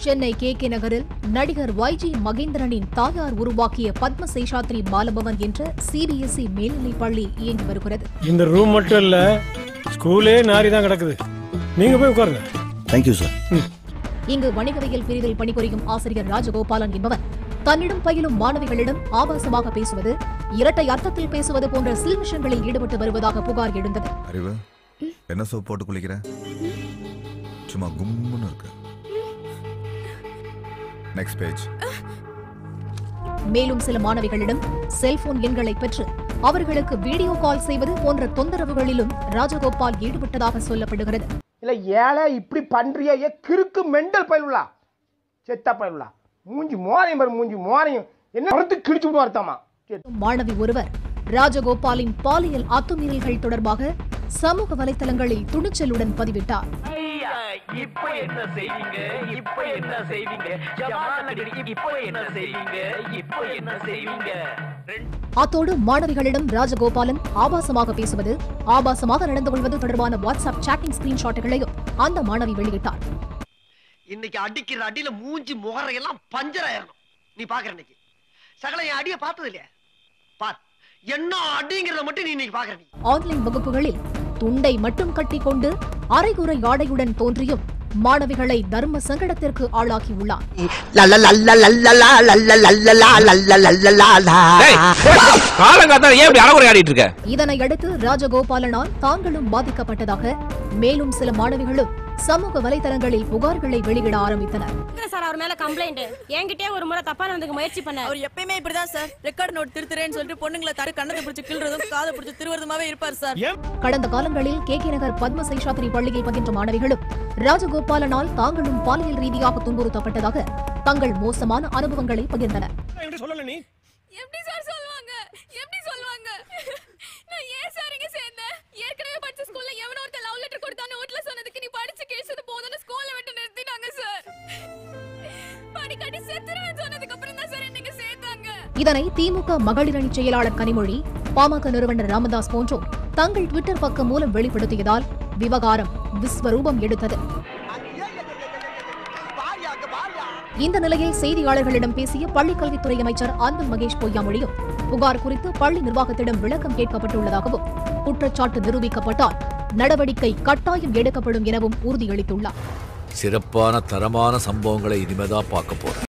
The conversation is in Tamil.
சென்னை கே கே நகரில் நடிகர் ஒய்ஜி மகேந்திரனின் தாயார் உருவாக்கிய பத்ம சேஷாத்ரி பாலபவன் என்ற சிபிஎஸ்இ மேல்நிலைப் பள்ளி இயங்கி வருகிறது இந்த ரூம் மட்டும் இல்ல ஸ்கூலே நாரி தான் கிடக்குது நீங்க போய் உட்காருங்க தேங்க்யூ சார் இங்கு வணிகவியல் பிரிவில் பணிபுரியும் ஆசிரியர் ராஜகோபாலன் என்பவர் தன்னிடம் பயிலும் மாணவிகளிடம் ஆபாசமாக பேசுவது இரட்டை அர்த்தத்தில் பேசுவது போன்ற சில்மிஷங்களில் ஈடுபட்டு வருவதாக புகார் எழுந்தது அறிவு என்ன சோப் போட்டு குளிக்கிற சும்மா கும்முன்னு இருக்கு நெக்ஸ்ட் பேஜ் மேலும் சில மாணவிகளிடம் செல்போன் எண்களை பெற்று அவர்களுக்கு வீடியோ கால் செய்வது போன்ற தொந்தரவுகளிலும் ராஜகோபால் ஈடுபட்டதாக சொல்லப்படுகிறது இல்ல ஏழை இப்படி பண்றியா ஏ கிறுக்கு மெண்டல் பயிலுலா செத்த பயிலுலா மூஞ்சி மோரையும் பாரு மூஞ்சி மோரையும் என்ன மரத்து கிழிச்சு விடுவோம் அர்த்தமா மாணவி ஒருவர் ராஜகோபாலின் பாலியல் அத்துமீறல்கள் தொடர்பாக சமூக வலைதளங்களில் துணிச்சலுடன் பதிவிட்டார் இப்ப என்ன செய்வீங்க இப்ப என்ன செய்வீங்க ஜமாலடி இப்ப என்ன செய்வீங்க இப்ப என்ன செய்வீங்க அத்தோடு மாணவிகளிடம் ராஜகோபாலன் ஆபாசமாக பேசுவது ஆபாசமாக நடந்து கொள்வது தொடர்பான வாட்ஸ்அப் சாட்டிங் ஸ்கிரீன்ஷாட்டுகளையும் அந்த மாணவி வெளியிட்டார் இன்னைக்கு அடிக்கிற அடியில மூஞ்சி முகரையெல்லாம் பஞ்சர் ஆயிரணும் நீ பாக்குற இன்னைக்கு சகல என் அடிய பார்த்தது இல்லையா பார் என்ன அடிங்கிறத மட்டும் நீ இன்னைக்கு பாக்குற நீ ஆன்லைன் வகுப்புகளில் துண்டை மட்டும் கட்டிக்கொண்டு அரைகுறை ஆடையுடன் தோன்றியும் மாணவிகளை தர்ம சங்கடத்திற்கு ஆளாக்கியுள்ளார் காலங்காத்தால ஏன் இப்படி அறகுறை ஆடிட்டு இருக்க இதனை அடுத்து ராஜகோபாலனால் தாங்களும் பாதிக்கப்பட்டதாக மேலும் சில மாணவிகளும் சமூக வலைதளங்களில் புகார்களை வெளியிட ஆரம்பித்தனர் சார் அவர் மேல கம்ப்ளைண்ட் என்கிட்டயே ஒரு முறை தப்பா நடந்துக்க முயற்சி பண்ண அவர் எப்பயுமே இப்படிதான் சார் ரெக்கார்ட் நோட் திருத்துறேன்னு சொல்லிட்டு பொண்ணுங்களை தரு கண்ணத்தை பிடிச்சு கிள்றதும் காதை பிடிச்சு திருவறதுமாவே இருப்பார் சார் கடந்த காலங்களில் கே கே நகர் பத்ம சேஷாத்ரி பள்ளியில் பகின்ற மாணவிகளும் ராஜகோபாலனால் தாங்களும் பாலியல் ரீதியாக துன்புறுத்தப்பட்டதாக தங்கள் மோசமான அனுபவங்களை பகிர்ந்தனர் என்கிட்ட சொல்லல நீ எப்படி சார் சொல்லுவாங்க எப்படி சொல்லுவாங்க நான் ஏன் சார் இங்க சேர்ந்தேன் ஏற்கனவே படிச்ச ஸ்கூல்ல எவனோ ஒருத்தர் லவ் லெட்டர் கொடுத்தா நோட்ல சொன்னதுக்கு நீ படிச்சு கேசது போதும்னு ஸ்கூல்ல விட்டு நிறுத்திட்டாங்க சார் படிக்காட்டி செத்துருவேன் சொன்னதுக்கு அப்புறம் தான் சார் என்னங்க சேர்த்தாங்க இதனை திமுக மகளிர் அணி செயலாளர் கனிமொழி பாமக நிறுவனர் ராமதாஸ் போன்றோர் தங்கள் ட்விட்டர் பக்கம் மூலம் வெளிப்படுத்தியதால் விவகாரம் விஸ்வரூபம் எடுத்தது இந்த நிலையில் செய்தியாளர்களிடம் பேசிய பள்ளிக் கல்வித்துறை அமைச்சர் அன்பில் மகேஷ் பொய்யாமொழியும் புகார் குறித்து பள்ளி நிர்வாகத்திடம் விளக்கம் கேட்கப்பட்டுள்ளதாகவும் குற்றச்சாட்டு நிரூபிக்கப்பட்டால் நடவடிக்கை கட்டாயம் எடுக்கப்படும் எனவும் உறுதியளித்துள்ளார் சிறப்பான தரமான சம்பவங்களை இனிமேதான் பார்க்க போறேன்